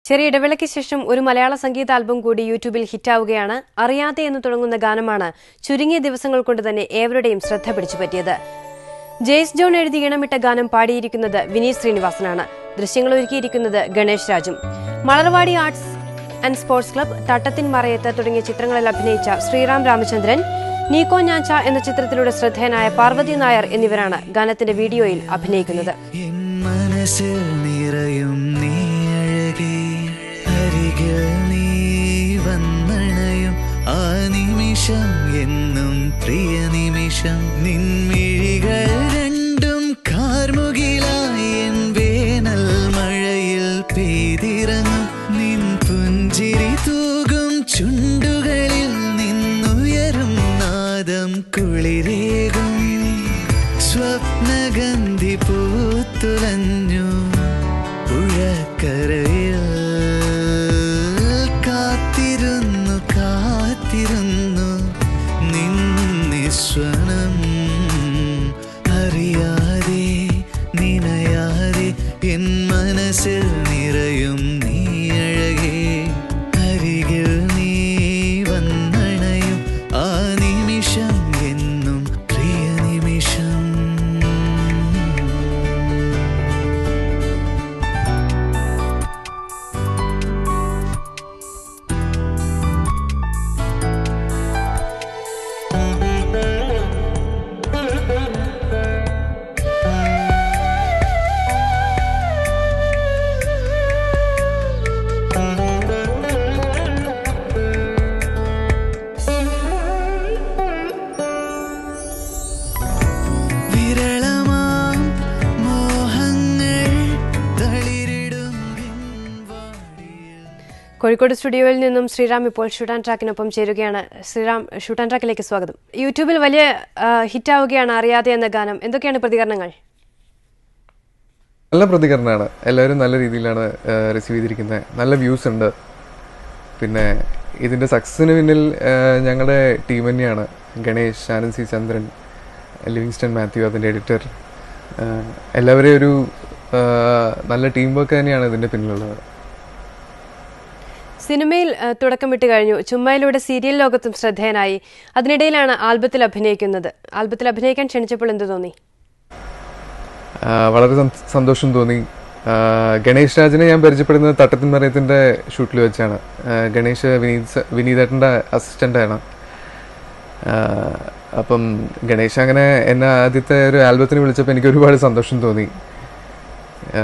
ചെറിയ ഇടവേളയ്ക്ക് ശേഷം ഒരു മലയാള സംഗീത ആൽബം കൂടി യൂട്യൂബിൽ ഹിറ്റാവുകയാണ് അറിയാതെ എന്ന് തുടങ്ങുന്ന ഗാനമാണ് ചുരുങ്ങിയ ദിവസങ്ങൾ കൊണ്ട് തന്നെ ഏവരുടെയും ശ്രദ്ധ പിടിച്ചുപറ്റിയത് ജെയ്സ് ജോൺ എഴുതി ഈണമിട്ട ഗാനം പാടിയിരിക്കുന്നത് വിനീത് ശ്രീനിവാസനാണ് ദൃശ്യങ്ങൾ ഒരുക്കിയിരിക്കുന്നത് ഗണേഷ് രാജും Malarvadi arts and sports club Thattathin Marayathu തുടങ്ങിയ ചിത്രങ്ങളിൽ അഭിനയിച്ച ശ്രീറാം രാമചന്ദ്രൻ നീക്കോ ഞാച്ച എന്ന ചിത്രത്തിലൂടെ ശ്രദ്ധേയനായ പാർവതി നായർ എന്നിവരാണ് ഗാനത്തിന്റെ വീഡിയോയിൽ അഭിനയിക്കുന്നത് എൻ മനസ്സിൽ നിറയും നീ അഴകേ അരികിൽ നീ വന്നണയും ആ നിമിഷം എന്നും പ്രിയ നിമിഷം നിൻമിഴികൾ രണ്ടും കാർമുകിലായി എൻ വേനൽ മഴയിൽ പെയ്തിറങ്ങും നിൻ പുഞ്ചിരി തൂകും ചുണ്ടുകളിൽ നിന്നുയരും നാദം കുളിരേകും സ്വപ്നഗന്ധി പൂത്തുലഞ്ഞു പുഴക്കരയിൽ കാത്തിരുന്നു കാത്തിരുന്നു നിന്നിസ്വനം അറിയാതെ നിനയാതെ എൻ മനസ്സിൽ നിറയും നീ അഴകേ അരികിൽ നീ വന്നണയും ആ നിമിഷം എന്നും പ്രിയ നിമിഷം വിരളമാം മോഹങ്ങൾ തളിരിടും പിൻവാടിയിൽ കോഴിക്കോട് സ്റ്റുഡിയോയിൽ നിന്നും ശ്രീറാം ഇപ്പോൾ ഷൂട്ട് ആൻഡ് ട്രാക്കിനൊപ്പം ചേരുകയാണ് ശ്രീറാം ഷൂട്ട് ആൻഡ് ട്രാക്കിലേക്ക് സ്വാഗതം യൂട്യൂബിൽ വലിയ ആ, ഹിറ്റാവുകയാണ് അറിയാതെ എന്ന ഗാനം എന്തൊക്കെയാണ് പ്രതികരണങ്ങൾ നല്ല പ്രതികരണമാണ് എല്ലാവരും നല്ല രീതിയിലാണ് റിസീവ് ചെയ്തിരിക്കുന്നത് നല്ല വ്യൂസ് ഉണ്ട് പിന്നെ ഇതിൻ്റെ സക്സസിന് പിന്നിൽ ഞങ്ങളുടെ ടീം തന്നെയാണ് ഗണേഷ് ആനന്ദ് സി ചന്ദ്രൻ ലിവിങ്സ്റ്റൺ മാത്യു അതിൻ്റെ എഡിറ്റർ എല്ലാവരെയും ഒരു ആ, നല്ല ടീം വർക്ക് തന്നെയാണ് ഇതിൻ്റെ പിന്നിലുള്ളത് സിനിമയിൽ ആ, തുടക്കമിട്ട് കഴിഞ്ഞു ചുമ്മയിലൂടെ സീരിയൽ ലോകത്തും ശ്രദ്ധേയനായി അതിനിടയിലാണ് ആൽബത്തിൽ അഭിനയിക്കുന്നത് ആൽബത്തിൽ അഭിനയിക്കാൻ ക്ഷണിച്ചപ്പോൾ എന്ത് തോന്നി ആ, വളരെ സം- സന്തോഷം തോന്നി ആ, ഗണേഷ് രാജിനെ ഞാൻ പരിചയപ്പെടുന്നത് തട്ടത്തിൻ മറയത്തിൻ്റെ ഷൂട്ടിൽ വെച്ചാണ് ആ, ഗണേഷ് വിനീത് സ- വിനീതേട്ടൻ്റെ അസിസ്റ്റൻ്റാണ് അപ്പം ഗണേഷ് അങ്ങനെ എന്നെ ആദ്യത്തെ ഒരു ആൽബത്തിന് വിളിച്ചപ്പോൾ എനിക്ക് ഒരുപാട് സന്തോഷം തോന്നി ആ,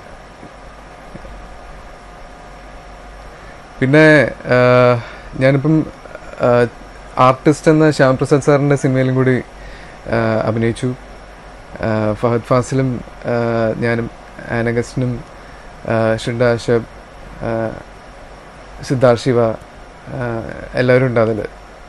പിന്നെ ആ, ഞാനിപ്പം ആർട്ടിസ്റ്റ് എന്ന ശ്യാംപ്രസാദ് സാറിൻ്റെ സിനിമയിലും കൂടി ആ, അഭിനയിച്ചു ആ, ഫഹദ് ഫാസിലും ആ, ഞാനും ആനഗസ്റ്റിനും ഷിൻഡ അഷബ് ആ, സിദ്ധാർത്ഥ് ശിവ ആ, എല്ലാവരും ഉണ്ട് അതിൽ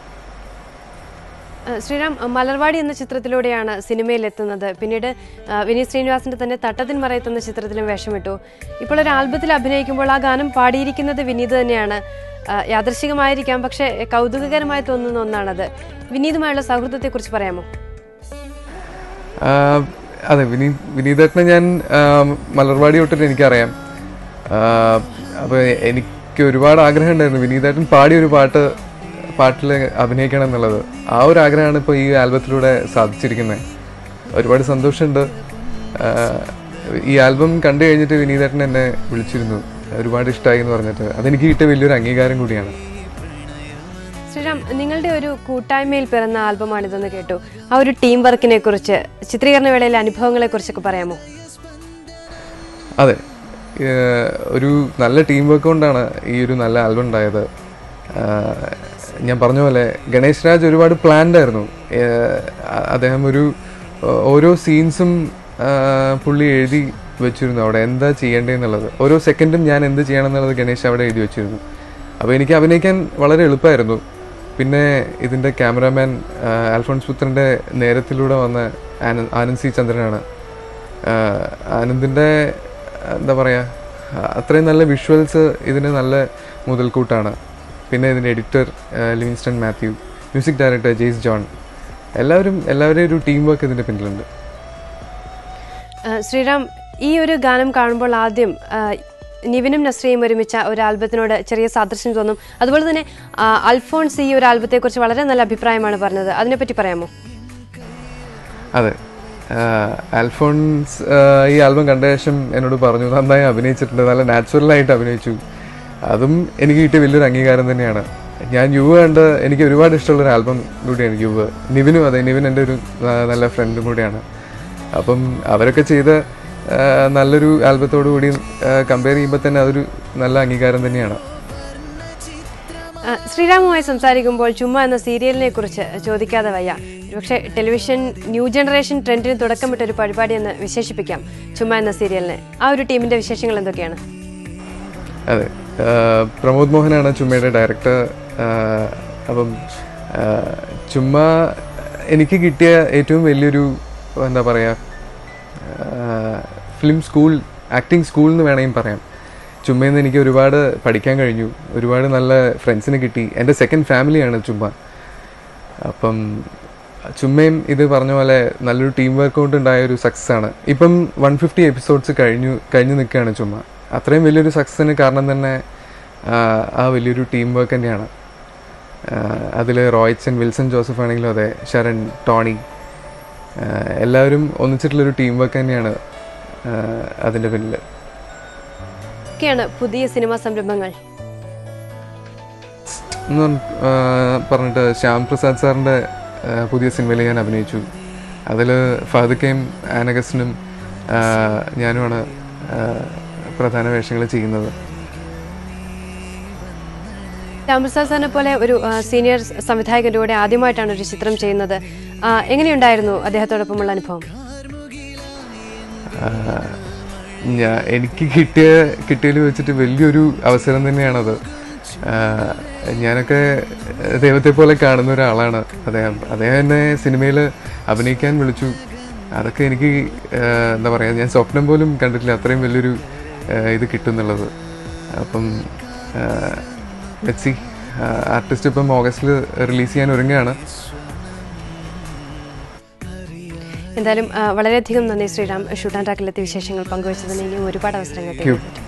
ആ, ശ്രീറാം ആ, മലർവാടി എന്ന ചിത്രത്തിലൂടെയാണ് സിനിമയിൽ എത്തുന്നത് പിന്നീട് ആ, വിനീത് ശ്രീനിവാസിന്റെ തന്നെ തട്ടത്തിൻ മറയത്ത് എന്ന ചിത്രത്തിലും വേഷമിട്ടു ഇപ്പോൾ ഒരു ആൽബത്തിൽ അഭിനയിക്കുമ്പോൾ ആ ഗാനം പാടിയിരിക്കുന്നത് വിനീത് തന്നെയാണ് ആ, യാദൃശികമായിരിക്കാം പക്ഷേ കൗതുകകരമായി തോന്നുന്ന ഒന്നാണത് വിനീതുമായുള്ള സൗഹൃദത്തെക്കുറിച്ച് പറയാമോ ആ, അതെ വിനീത് വിനീതേട്ടനെ ഞാൻ ആ, മലർവാടി തൊട്ടിട്ട് എനിക്കറിയാം അപ്പോൾ എനിക്ക് ഒരുപാട് ആഗ്രഹം ഉണ്ടായിരുന്നു വിനീതേട്ടൻ പാടിയ ഒരു പാട്ട് പാട്ടിൽ അഭിനയിക്കണം എന്നുള്ളത് ആ ഒരു ആഗ്രഹമാണ് ഇപ്പോൾ ഈ ആൽബത്തിലൂടെ സാധിച്ചിരിക്കുന്നത് ഒരുപാട് സന്തോഷമുണ്ട് ആ, ഈ ആൽബം കണ്ടു കഴിഞ്ഞിട്ട് വിനീതേട്ടൻ എന്നെ വിളിച്ചിരുന്നു ഒരുപാട് ഇഷ്ടമായി എന്ന് പറഞ്ഞിട്ട് അതെനിക്ക് കിട്ടിയ വലിയൊരു അംഗീകാരം കൂടിയാണ് ശ്രീറാം നിങ്ങളുടെ ഒരു കൂട്ടായ്മയിൽ പിറന്ന ആൽബമാണിതെന്ന് കേട്ടു ആ ഒരു ടീം വർക്കിനെ കുറിച്ച് ചിത്രീകരണ വേളയിലെ അനുഭവങ്ങളെ കുറിച്ചൊക്കെ പറയാമോ അതെ ഏഹ് ഒരു നല്ല ടീം വർക്ക് കൊണ്ടാണ് ഈ ഒരു നല്ല ആൽബം ഉണ്ടായത് ആഹ് ഞാൻ പറഞ്ഞ പോലെ ഗണേഷ് രാജ് ഒരുപാട് പ്ലാൻഡ് ആയിരുന്നു ഏഹ് അ- അദ്ദേഹം ഒരു ഓ- ഓരോ സീൻസും പുള്ളി എഴുതി വെച്ചിരുന്നു അവിടെ എന്താ ചെയ്യേണ്ടതെന്നുള്ളത് ഓരോ സെക്കൻഡും ഞാൻ എന്ത് ചെയ്യണം എന്നുള്ളത് ഗണേഷ് അവിടെ എഴുതി വെച്ചിരുന്നു അപ്പോൾ എനിക്ക് അഭിനയിക്കാൻ വളരെ എളുപ്പമായിരുന്നു പിന്നെ ഇതിൻ്റെ ക്യാമറാമാൻ അൽഫോൺസ് പുത്രൻ്റെ നേരത്തിലൂടെ വന്ന ആനന്ദ് ആനന്ദ് സി ചന്ദ്രനാണ് ആഹ് ആനന്ദിൻ്റെ എന്താ പറയുക അത്രയും നല്ല വിഷ്വൽസ് ഇതിന് നല്ല മുതൽക്കൂട്ടാണ് പിന്നെ ഇതിൻ്റെ editor Livingston Mathew music director Jaise John എല്ലാവരും എല്ലാവരുടെയും ഒരു ടീം വർക്ക് ഇതിൻ്റെ പിന്നിലുണ്ട് ആ, ശ്രീറാം ഈ ഒരു ഗാനം കാണുമ്പോൾ ആദ്യം ആ, നിവിനും നസ്രിയും ഒരുമിച്ച ഒരു ആൽബത്തിനോട് ചെറിയ സാദൃശ്യം തോന്നും അതുപോലെ തന്നെ ആ, അൽഫോൺസ് ഈ ഒരു ആൽബത്തെക്കുറിച്ച് വളരെ നല്ല അഭിപ്രായമാണ് പറഞ്ഞത് അതിനെപ്പറ്റി പറയാമോ അതെ ആഹ് അൽഫോൺസ് ആഹ് ഈ ആൽബം കണ്ട ശേഷം എന്നോട് പറഞ്ഞു നന്നായി അഭിനയിച്ചിട്ടുണ്ട് നല്ല നാച്ചുറലായിട്ട് അഭിനയിച്ചു അതും എനിക്ക് കിട്ടിയ വലിയൊരു അംഗീകാരം തന്നെയാണ് ഞാൻ യുവ കണ്ട് എനിക്ക് ഒരുപാട് ഇഷ്ടമുള്ള ഒരു ആൽബം കൂടിയാണ് യുവ നിവിനും അതെ നിവിൻ എൻ്റെ ഒരു ആ, നല്ല ഫ്രണ്ടും കൂടിയാണ് അപ്പം അവരൊക്കെ ചെയ്ത ആ, നല്ലൊരു ആൽബത്തോടു കൂടി കമ്പയർ ചെയ്യുമ്പോൾ തന്നെ അതൊരു നല്ല അംഗീകാരം തന്നെയാണ് ആ, ശ്രീരാമുമായി സംസാരിക്കുമ്പോൾ ചുമ്മാ എന്ന സീരിയലിനെ കുറിച്ച് ചോദിക്കാതെ വയ്യ പക്ഷേ ടെലിവിഷൻ ന്യൂ ജനറേഷൻ ട്രെൻഡിന് തുടക്കമിട്ട ഒരു പരിപാടി എന്ന് വിശേഷിപ്പിക്കാം ചുമ്മാ എന്ന സീരിയലിനെ ആ ഒരു ടീമിന്റെ വിശേഷങ്ങൾ എന്തൊക്കെയാണ് അതെ ആ, പ്രമോദ് മോഹനാണ് ചുമ്മയുടെ ഡയറക്ടർ ആ, അപ്പം ആ, ചുമ്മ എനിക്ക് കിട്ടിയ ഏറ്റവും വലിയൊരു എന്താ പറയുക ഫിലിം സ്കൂൾ ആക്ടിങ് സ്കൂൾ എന്ന് വേണമെങ്കിൽ പറയാം ചുമ്മയിൽ നിന്ന് എനിക്ക് ഒരുപാട് പഠിക്കാൻ കഴിഞ്ഞു ഒരുപാട് നല്ല ഫ്രണ്ട്സിനെ കിട്ടി എൻ്റെ സെക്കൻഡ് ഫാമിലിയാണ് ചുമ്മ അപ്പം ചുമ്മയും ഇത് പറഞ്ഞ പോലെ നല്ലൊരു ടീം വർക്ക് കൊണ്ട് ഉണ്ടായ ഒരു സക്സസ് ആണ് ഇപ്പം വൺ ഫിഫ്റ്റി എപ്പിസോഡ്സ് കഴിഞ്ഞു കഴിഞ്ഞു നിൽക്കുകയാണ് ചുമ്മ അത്രയും വലിയൊരു സക്സസിന് കാരണം തന്നെ ആ, ആ വലിയൊരു ടീം വർക്ക് തന്നെയാണ് അതിൽ റോയ്ച്ചൻ വിൽസൺ ജോസഫ് ആണെങ്കിലും അതെ ശരൺ ടോണി ആ, എല്ലാവരും ഒന്നിച്ചിട്ടുള്ളൊരു ടീം വർക്ക് തന്നെയാണ് അതിൻ്റെ പിന്നിൽ ഒക്കെയാണ് പുതിയ സിനിമാ സംരംഭങ്ങൾ എന്ന് പറഞ്ഞ- ആ, പറഞ്ഞിട്ട് ശ്യാം പ്രസാദ് സാറിൻ്റെ ആ, പുതിയ സിനിമയിൽ ഞാൻ അഭിനയിച്ചു അതിൽ ഫഹദക്കയും ആനഗസ്റ്റിനും ആ, ഞാനുമാണ് ആ, പ്രധാന വേഷങ്ങൾ ചെയ്യുന്നത് രാമപ്രസാദ് സാറിനെ പോലെ ഒരു ആ, സീനിയർ സംവിധായകന്റെ കൂടെ ആദ്യമായിട്ടാണ് ഒരു ചിത്രം ചെയ്യുന്നത് ആ, എങ്ങനെയുണ്ടായിരുന്നു അദ്ദേഹത്തോടൊപ്പമുള്ള അനുഭവം ഞാൻ എനിക്ക് കിട്ടിയ കിട്ടിയതിൽ വെച്ചിട്ട് വലിയൊരു അവസരം തന്നെയാണത് ആ, ഞാനൊക്കെ ദൈവത്തെ പോലെ കാണുന്ന ഒരാളാണ് അദ്ദേഹം അദ്ദേഹം എന്നെ സിനിമയിൽ അഭിനയിക്കാൻ വിളിച്ചു അതൊക്കെ എനിക്ക് ആ, എന്താ പറയുക ഞാൻ സ്വപ്നം പോലും കണ്ടിട്ടില്ല അത്രയും വലിയൊരു ആ, ഇത് കിട്ടുന്നുള്ളത് അപ്പം വെച്ചി ആർട്ടിസ്റ്റ് ഇപ്പം ഓഗസ്റ്റിൽ റിലീസ് ചെയ്യാൻ ഒരുങ്ങുകയാണ് എന്തായാലും ആ, വളരെയധികം നന്ദി ശ്രീറാം ഷൂട്ട് ആൻഡ് ടാക്കിലെത്തിയ വിശേഷങ്ങൾ പങ്കുവച്ചതിന് ഇനിയും ഒരുപാട് അവസരങ്ങൾ Thank you. തേടി